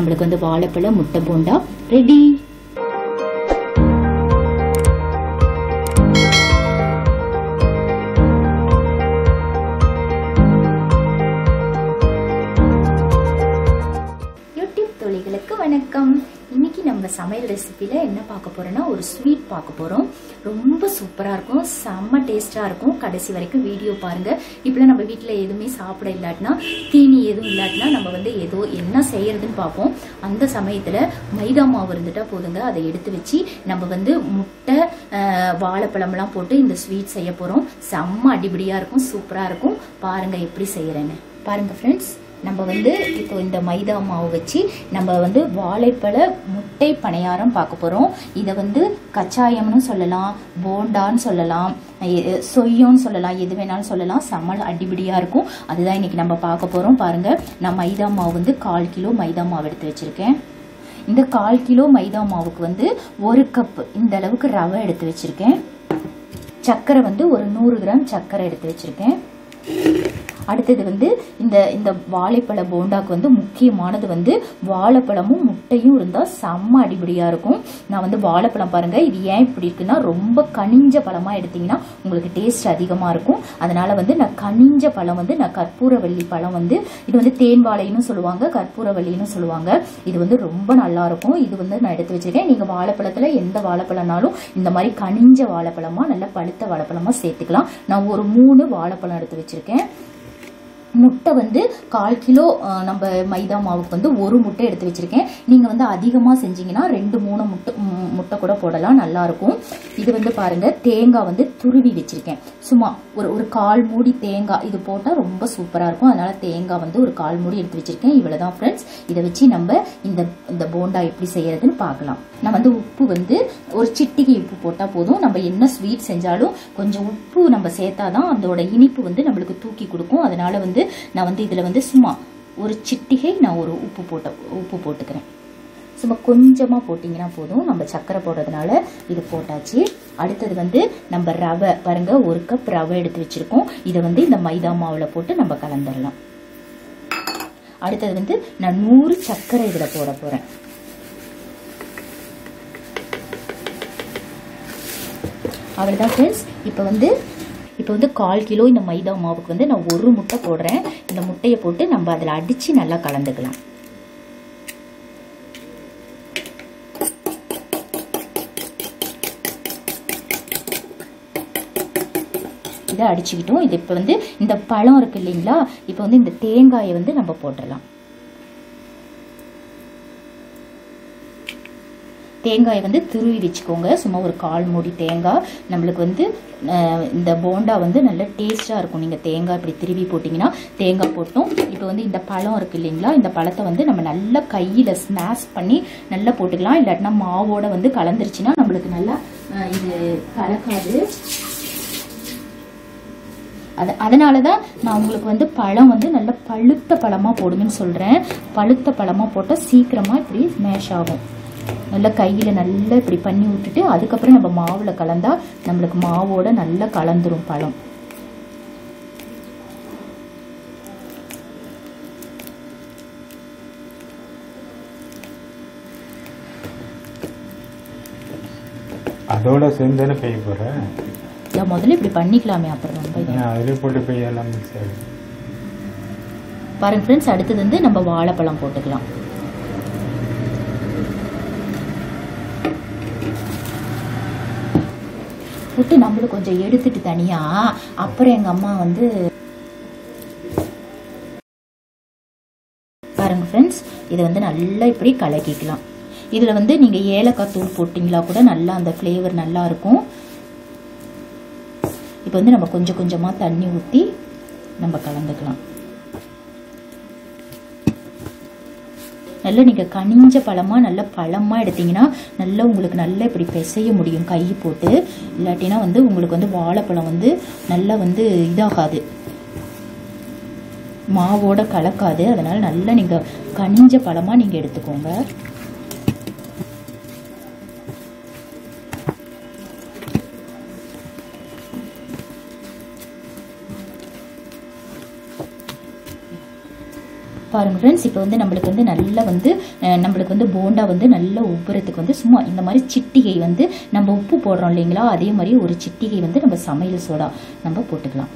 நம்மளுக்கு வந்து வாழைப்பழ முட்டை போண்டா ரெடி யூடியூப் தொழில்களுக்கு வணக்கம் இன்னைக்கு நம்ம சமையல் ரெசிபியில என்ன பார்க்க போறோம்னா ஒரு ஸ்வீட் பார்க்க போறோம் ரொம்ப சூப்பரா இருக்கும் செம்ம டேஸ்டா இருக்கும் கடைசி வரைக்கும் வீடியோ பாருங்க இப்பெல்லாம் நம்ம வீட்ல எதுவுமே சாப்பிட இல்லாட்டினா தீனி எதுவும் இல்லாட்டினா நம்ம வந்து ஏதோ என்ன செய்யறதுன்னு பார்ப்போம் அந்த சமயத்துல மைதா மாவு இருந்துட்டா போதுங்க அதை எடுத்து வச்சு நம்ம வந்து முட்டை அஹ், வாழைப்பழம்லாம் போட்டு இந்த ஸ்வீட் செய்ய போறோம் செம்ம அடிபடியா இருக்கும் சூப்பரா இருக்கும் பாருங்க எப்படி செய்யறேன்னு பாருங்க ஃப்ரெண்ட்ஸ் நம்ம வந்து இப்போ இந்த மைதா மாவு வச்சு நம்ம வந்து வாழைப்பழ முட்டை பணியாரம் பார்க்க போகிறோம் இதை வந்து கச்சாயம்னு சொல்லலாம் போண்டான்னு சொல்லலாம் எ- சொய்யோன்னு சொல்லலாம் எது வேணாலும் சொல்லலாம் செம்ம அடிபடியாக இருக்கும் அதுதான் இன்னைக்கு நம்ம பார்க்க போகிறோம் பாருங்க நான் மைதா மாவு வந்து கால் கிலோ மைதா மாவு எடுத்து வச்சிருக்கேன் இந்த கால் கிலோ மைதா மாவுக்கு வந்து ஒரு கப் இந்த அளவுக்கு ரவை எடுத்து வச்சிருக்கேன் சர்க்கரை வந்து ஒரு நூறு கிராம் சர்க்கரை எடுத்து வச்சிருக்கேன் அடுத்தது வந்து இந்த இந்த வாழைப்பழ போண்டாக்கு வந்து முக்கியமானது வந்து வாழைப்பழமும் முட்டையும் இருந்தால் செம்ம அடிபடியாக இருக்கும் நான் வந்து வாழைப்பழம் பாருங்க இது ஏன் இப்படி இருக்குன்னா ரொம்ப கனிஞ்ச பழமாக எடுத்தீங்கன்னா உங்களுக்கு டேஸ்ட் அதிகமாக இருக்கும் அதனால வந்து நான் கனிஞ்ச பழம் வந்து நான் கற்பூரவள்ளி பழம் வந்து இது வந்து தேன் வாழைன்னு சொல்லுவாங்க கற்பூரவள்ளின்னு சொல்லுவாங்க இது வந்து ரொம்ப நல்லா இருக்கும் இது வந்து நான் எடுத்து வச்சிருக்கேன் நீங்கள் வாழைப்பழத்தில் எந்த வாழைப்பழம்னாலும் இந்த மாதிரி கனிஞ்ச வாழைப்பழமா நல்ல பழுத்த வாழைப்பழமா சேர்த்துக்கலாம் நான் ஒரு மூணு வாழைப்பழம் எடுத்து வச்சிருக்கேன் முட்டை வந்து கால் கிலோ அஹ், நம்ம மைதா மாவுக்கு வந்து ஒரு முட்டை எடுத்து வச்சிருக்கேன் நீங்கள் வந்து அதிகமாக செஞ்சீங்கன்னா ரெண்டு மூணு முட்டை ம், முட்டை கூட போடலாம் நல்லா இருக்கும் இது வந்து பாருங்க தேங்காய் வந்து துருவி வச்சிருக்கேன் சும்மா ஒரு ஒரு கால் மூடி தேங்காய் இது போட்டால் ரொம்ப சூப்பராக இருக்கும் அதனால தேங்காய் வந்து ஒரு கால் மூடி எடுத்து வச்சிருக்கேன் இவ்வளோதான் ஃப்ரெண்ட்ஸ் இதை வச்சு நம்ம இந்த இந்த போண்டா எப்படி செய்யறதுன்னு பார்க்கலாம் நான் வந்து உப்பு வந்து ஒரு சிட்டிகை உப்பு போட்டால் போதும் நம்ம என்ன ஸ்வீட் செஞ்சாலும் கொஞ்சம் உப்பு நம்ம சேர்த்தாதான் அதோட இனிப்பு வந்து நம்மளுக்கு தூக்கி கொடுக்கும் அதனால வந்து நான் வந்து இதில் வந்து சும்மா ஒரு சிட்டிகை நான் ஒரு உப்பு போட்ட உப்பு போட்டுக்கிறேன் சும்மா கொஞ்சமாக போட்டிங்கன்னா போதும் நம்ம சர்க்கரை போடுறதுனால இது போட்டாச்சு அடுத்தது வந்து நம்ம ரவை பாருங்க ஒரு கப் ரவை எடுத்து வச்சிருக்கோம் இதை வந்து இந்த மைதா மாவில் போட்டு நம்ம கலந்துடலாம் அடுத்தது வந்து நான் நூறு சர்க்கரை இதில் போட போகிறேன் அவ்வளோதான் ஃப்ரெண்ட்ஸ் இப்போ வந்து இப்போ வந்து கால் கிலோ இந்த மைதா மாவுக்கு வந்து நான் ஒரு முட்டை போடுறேன் இந்த முட்டையை போட்டு நம்ம அதில் அடித்து நல்லா கலந்துக்கலாம் இதை அடிச்சுக்கிட்டோம் இது இப்போ வந்து இந்த பழம் இருக்கு இல்லைங்களா இப்போ வந்து இந்த தேங்காயை வந்து நம்ம போட்டுடலாம் தேங்காயை வந்து துருவி வச்சுக்கோங்க சும்மா ஒரு கால் மூடி தேங்காய் நம்மளுக்கு வந்து அஹ், இந்த போண்டா வந்து நல்ல டேஸ்ட்டாக இருக்கும் நீங்கள் தேங்காய் இப்படி திருவி போட்டிங்கன்னா தேங்காய் போட்டோம் இப்போ வந்து இந்த பழம் இருக்கு இல்லைங்களா இந்த பழத்தை வந்து நம்ம நல்லா கையில் ஸ்மாஷ் பண்ணி நல்லா போட்டுக்கலாம் இல்லாட்டினா மாவோட வந்து கலந்துருச்சுன்னா நம்மளுக்கு நல்லா அஹ், இது கலக்காது அது அதனால தான் நான் உங்களுக்கு வந்து பழம் வந்து நல்ல பழுத்த பழமாக போடுங்கன்னு சொல்கிறேன் பழுத்த பழமாக போட்டால் சீக்கிரமாக இப்படி ஸ்மேஷ் ஆகும் நல்லா கையில் நல்லா இப்படி பண்ணி விட்டுட்டு அதுக்கப்புறம் நம்ம மாவில் கலந்தா நம்மளுக்கு மாவோட நல்லா கலந்துரும் பழம் அதோட சேர்ந்து தானே பெய்ய போகிறேன் இல்லை முதல்ல இப்படி பண்ணிக்கலாமே அப்புறம் ரொம்ப இது. அதிலே போட்டு பெய்ய எல்லாம் மிக்ஸ் ஆகிடும் பாருங்க ஃப்ரெண்ட்ஸ் அடுத்தது வந்து நம்ம வாழைப்பழம் போட்டுக்கலாம் விட்டு நம்மளும் கொஞ்சம் எடுத்துட்டு தனியா அப்புறம் எங்க அம்மா வந்து பாருங்க ஃப்ரெண்ட்ஸ் இதை வந்து நல்லா இப்படி கலக்கிக்கலாம் இதில் வந்து நீங்கள் ஏலக்காய் தூள் போட்டிங்களா கூட நல்லா அந்த ஃப்ளேவர் நல்லா இருக்கும் இப்போ வந்து நம்ம கொஞ்சம் கொஞ்சமாக தண்ணி ஊற்றி நம்ம கலந்துக்கலாம் நல்லா நீங்கள் கனிஞ்ச பழமாக நல்ல பழமாக எடுத்தீங்கன்னா நல்லா உங்களுக்கு நல்லா இப்படி பிசைய முடியும் கை போட்டு இல்லாட்டினா வந்து உங்களுக்கு வந்து வாழைப்பழம் வந்து நல்லா வந்து இதாகாது மாவோட கலக்காது அதனால நல்லா நீங்கள் கனிஞ்ச பழமாக நீங்கள் எடுத்துக்கோங்க பாருங்க ஃப்ரெண்ட்ஸ் இப்போ வந்து நம்மளுக்கு வந்து நல்லா வந்து அஹ், நம்மளுக்கு வந்து போண்டா வந்து நல்லா உப்புறதுக்கு வந்து சும்மா இந்த மாதிரி சிட்டிகை வந்து நம்ம உப்பு போடுறோம் இல்லைங்களா அதே மாதிரி ஒரு சிட்டிகை வந்து நம்ம சமையல் சோடா நம்ம போட்டுக்கலாம்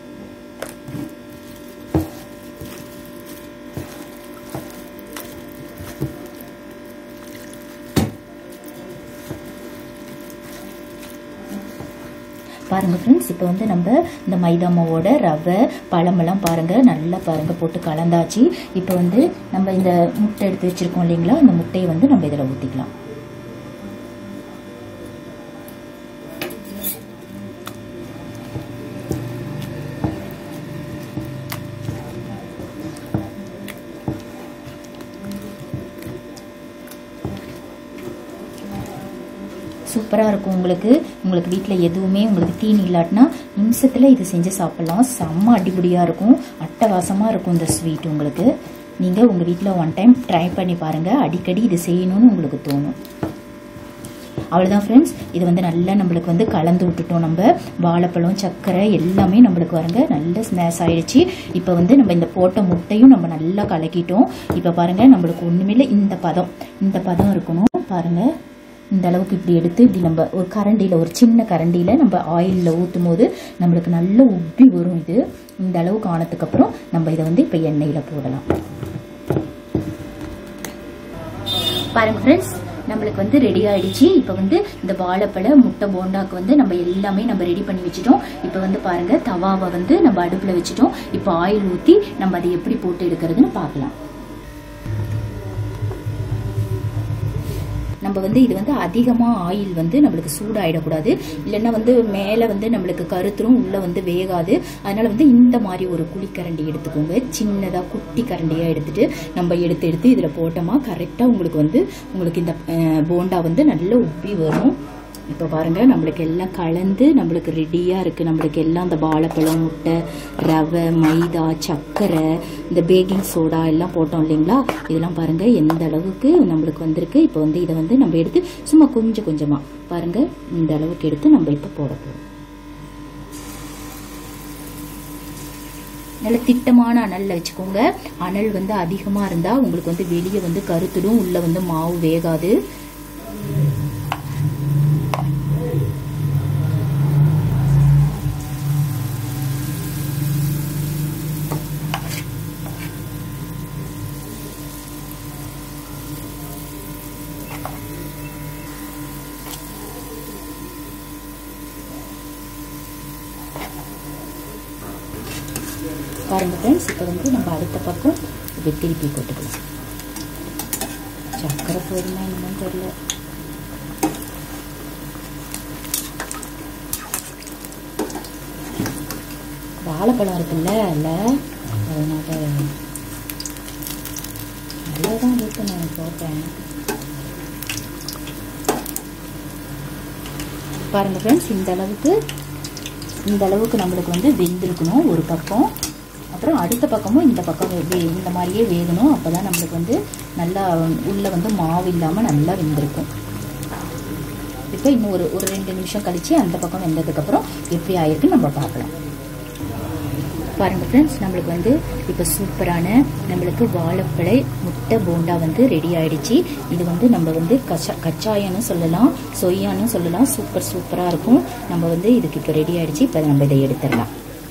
பாருங்க ஃப்ரெண்ட்ஸ் இப்போ வந்து நம்ம இந்த மைதா மாவோட ரவை பழமெல்லாம் பாருங்க நல்லா பாருங்க போட்டு கலந்தாச்சு இப்போ வந்து நம்ம இந்த முட்டை எடுத்து வச்சிருக்கோம் இல்லைங்களா இந்த முட்டையை வந்து நம்ம இதில் ஊற்றிக்கலாம் சூப்பராக இருக்கும் உங்களுக்கு உங்களுக்கு வீட்டில் எதுவுமே உங்களுக்கு தீனி இல்லாட்டினா நிமிஷத்தில் இது செஞ்சு சாப்பிட்லாம் செம்ம அடிபடியாக இருக்கும் அட்டகாசமாக இருக்கும் இந்த ஸ்வீட் உங்களுக்கு நீங்கள் உங்கள் வீட்டில் ஒன் டைம் ட்ரை பண்ணி பாருங்கள் அடிக்கடி இது செய்யணும்னு உங்களுக்கு தோணும் அவ்வளோதான் ஃப்ரெண்ட்ஸ் இது வந்து நல்லா நம்மளுக்கு வந்து கலந்து விட்டுட்டோம் நம்ம வாழைப்பழம் சர்க்கரை எல்லாமே நம்மளுக்கு வரங்க நல்ல ஸ்மேஷ் ஆயிடுச்சு இப்போ வந்து நம்ம இந்த போட்ட முட்டையும் நம்ம நல்லா கலக்கிட்டோம் இப்போ பாருங்க நம்மளுக்கு ஒன்றுமே இல்லை இந்த பதம் இந்த பதம் இருக்கணும் பாருங்க இந்த அளவுக்கு இப்படி எடுத்து இப்படி நம்ம ஒரு கரண்டியில் ஒரு சின்ன கரண்டியில் நம்ம ஆயிலில் ஊற்றும் போது நம்மளுக்கு நல்ல உப்பி வரும் இது இந்த அளவுக்கு ஆனதுக்கப்புறம் நம்ம இதை வந்து இப்போ எண்ணெயில் போடலாம் பாருங்க ஃப்ரெண்ட்ஸ் நம்மளுக்கு வந்து ரெடி ஆயிடுச்சு இப்போ வந்து இந்த வாழைப்பழ முட்டை போண்டாக்கு வந்து நம்ம எல்லாமே நம்ம ரெடி பண்ணி வச்சுட்டோம் இப்போ வந்து பாருங்க தவாவை வந்து நம்ம அடுப்பில் வச்சுட்டோம் இப்போ ஆயில் ஊற்றி நம்ம அதை எப்படி போட்டு எடுக்கிறதுன்னு பார்க்கலாம் நம்ம வந்து இது வந்து அதிகமாக ஆயில் வந்து நம்மளுக்கு சூடாயிடக்கூடாது இல்லைன்னா வந்து மேலே வந்து நம்மளுக்கு கருத்துரும் உள்ளே வந்து வேகாது அதனால வந்து இந்த மாதிரி ஒரு குழிக்கரண்டி எடுத்துக்கோங்க சின்னதாக குட்டி கரண்டியாக எடுத்துட்டு நம்ம எடுத்து எடுத்து இதில் போட்டோமா கரெக்டாக உங்களுக்கு வந்து உங்களுக்கு இந்த அஹ், போண்டா வந்து நல்ல உப்பி வரும் இப்போ பாருங்க நம்மளுக்கு எல்லாம் கலந்து நம்மளுக்கு ரெடியாக இருக்குது நம்மளுக்கு எல்லாம் இந்த வாழைப்பழம் முட்டை ரவை மைதா சர்க்கரை இந்த பேக்கிங் சோடா எல்லாம் போட்டோம் இல்லைங்களா இதெல்லாம் பாருங்க எந்த அளவுக்கு நம்மளுக்கு வந்திருக்கு இப்போ வந்து இதை வந்து நம்ம எடுத்து சும்மா கொஞ்சம் கொஞ்சமாக பாருங்க இந்த அளவுக்கு எடுத்து நம்ம இப்போ போட போகிறோம் நல்ல திட்டமான அனலில் வச்சுக்கோங்க அனல் வந்து அதிகமாக இருந்தால் உங்களுக்கு வந்து வெளியே வந்து கருத்துடும் உள்ளே வந்து மாவு வேகாது பாருங்க ஃப்ரெண்ட்ஸ் இப்போ வந்து நம்ம அடுத்த பக்கம் இப்படி திருப்பி போட்டுக்கலாம் சக்கரை போதுமா என்னன்னு தெரியல வாழைப்பழம் இருக்குல்ல இல்ல அதனால நல்லாதான் இருக்கு நான் போட்டேன் பாருங்க ஃப்ரெண்ட்ஸ் இந்த அளவுக்கு இந்த அளவுக்கு நம்மளுக்கு வந்து வெந்திருக்கணும் ஒரு பக்கம் அப்புறம் அடுத்த பக்கமும் இந்த பக்கம் வே- வே- இந்த மாதிரியே வேகணும் அப்போ தான் நம்மளுக்கு வந்து நல்லா உள்ளே வந்து மாவு இல்லாமல் நல்லா வெந்திருக்கும் இப்போ இன்னும் ஒரு ஒரு ரெண்டு நிமிஷம் கழித்து அந்த பக்கம் வெந்ததுக்கப்புறம் எப்படி ஆயிருக்குன்னு நம்ம பார்க்கலாம் பாருங்க ஃப்ரெண்ட்ஸ் நம்மளுக்கு வந்து இப்போ சூப்பரான நம்மளுக்கு வாழைப்பழை முட்டை போண்டா வந்து ரெடி ஆயிடுச்சு இது வந்து நம்ம வந்து கச்சா கச்சாயன்னு சொல்லலாம் சொய்யான்னு சொல்லலாம் சூப்பர் சூப்பராக இருக்கும் நம்ம வந்து இதுக்கு இப்போ ரெடி ஆயிடுச்சு இப்போ நம்ம இதை எடுத்துடலாம்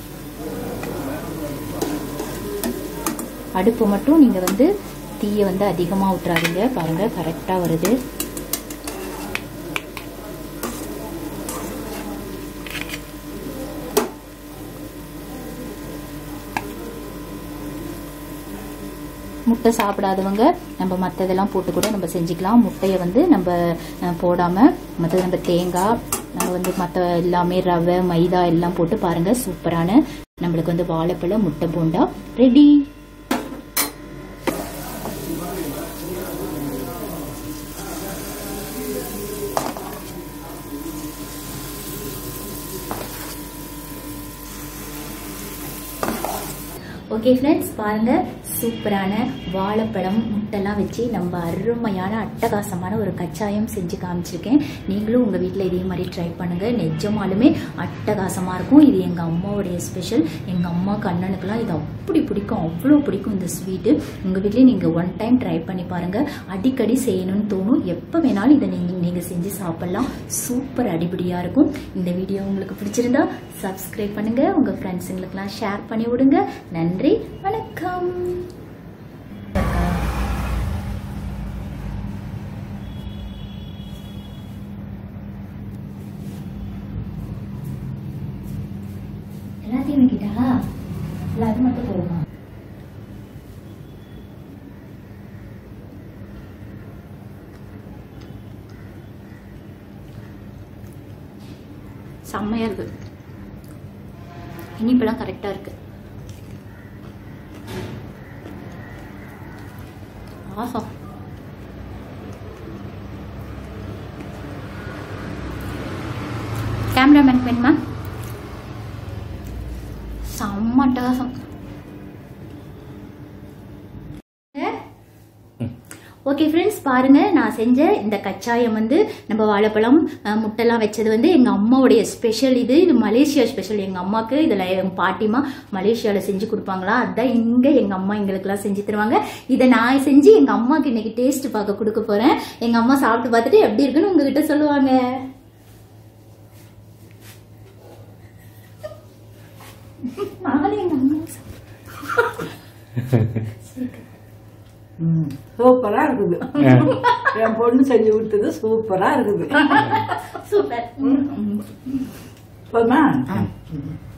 அடுப்பு மட்டும் நீங்கள் வந்து தீயை வந்து அதிகமாக விட்டுறாதீங்க பாருங்க கரெக்டாக வருது முட்டை சாப்பிடாதவங்க நம்ம மற்றதெல்லாம் போட்டு கூட நம்ம செஞ்சுக்கலாம் முட்டையை வந்து நம்ம அஹ், போடாம மற்றது நம்ம தேங்காய் நம்ம வந்து மற்ற எல்லாமே ரவை மைதா எல்லாம் போட்டு பாருங்க சூப்பரான நம்மளுக்கு வந்து வாழைப்பழம் முட்டை போண்டா ரெடி ஓகே ஃப்ரெண்ட்ஸ் பாருங்க சூப்பரான வாழைப்பழம் முட்டைலாம் வச்சு நம்ம அருமையான அட்டகாசமான ஒரு கச்சாயம் செஞ்சு காமிச்சிருக்கேன் நீங்களும் உங்கள் வீட்டில் இதே மாதிரி ட்ரை பண்ணுங்க நிஜமாலுமே அட்டகாசமாக இருக்கும் இது எங்கள் அம்மாவுடைய ஸ்பெஷல் எங்கள் அம்மா கண்ணனுக்குலாம் இது அப்படி பிடிக்கும் அவ்வளோ பிடிக்கும் இந்த ஸ்வீட்டு உங்கள் வீட்லேயே நீங்கள் ஒன் டைம் ட்ரை பண்ணி பாருங்க அடிக்கடி செய்யணும்னு தோணும் எப்போ வேணாலும் இதை நீங்கள் நீங்கள் செஞ்சு சாப்பிட்லாம் சூப்பர் அடிபடியாக இருக்கும் இந்த வீடியோ உங்களுக்கு பிடிச்சிருந்தா சப்ஸ்கிரைப் பண்ணுங்க உங்கள் ஃப்ரெண்ட்ஸுங்களுக்கெல்லாம் ஷேர் பண்ணி விடுங்க நன்றி வணக்கம் எல்லாத்தையும் வைக்கிட்டா இல்லை அது மட்டும் போதுமா செம்மையா இருக்கு இனிப்பெல்லாம் கரெக்டா இருக்கு ஆசம் கேமராமேன் வேணுமா செம்ம அட்டகாசம் ஓகே ஃப்ரெண்ட்ஸ் பாருங்க நான் செஞ்ச இந்த கச்சாயம் வந்து நம்ம வாழைப்பழம் அஹ், முட்டைலாம் வச்சது வந்து எங்க அம்மாவுடைய ஸ்பெஷல் இது இது மலேசியா ஸ்பெஷல் எங்க அம்மாக்கு இதுல எங்க பாட்டிமா மலேசியால செஞ்சு கொடுப்பாங்களா அதான் இங்க எங்க அம்மா எங்களுக்கெல்லாம் செஞ்சு தருவாங்க இதை நான் செஞ்சு எங்க அம்மாக்கு இன்னைக்கு டேஸ்ட் பார்க்க கொடுக்க போறேன் எங்க அம்மா சாப்பிட்டு பார்த்துட்டு எப்படி இருக்குன்னு உங்ககிட்ட சொல்லுவாங்க நானும் எங்க அம்மா ம், சூப்பரா இருக்குது என் பொண்ணு செஞ்சு கொடுத்தது சூப்பரா இருக்குது சூப்பர் போதுமா ஆ.